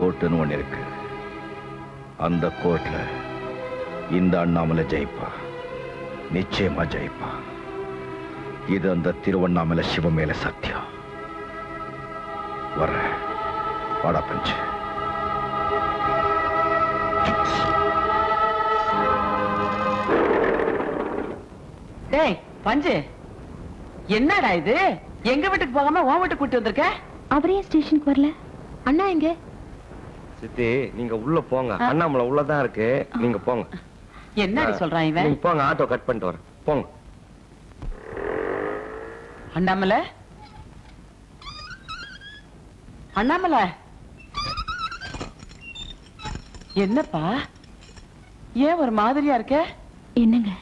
கோர்ட்டுன்னு ஒண்ணு இருக்கு அந்த கோர்ட்ல இந்த அண்ணாமலை ஜெயிப்பா நிச்சயமா ஜெயிப்பா இது அந்த திருவண்ணாமலை சிவ மேல சத்தியம் வர்றேன் வாடா பஞ்சு டேய் பஞ்சு என்னடா இது எங்க வீட்டுக்கு போகாம உன் வீட்டுக்கு கூட்டி வந்திருக்க அவரே ஸ்டேஷனுக்கு வரல அண்ணா எங்க சித்தி நீங்க உள்ள போங்க அண்ணாமலை உள்ளதான் இருக்கு நீங்க போங்க என்னடி சொல்றான் இவன் நீங்க போங்க ஆட்டோ கட் பண்ணிட்டு வரேன் போங்க அண்ணாமலை அண்ணாமலை என்னப்பா ஏன் ஒரு மாதிரியா இருக்க என்னங்க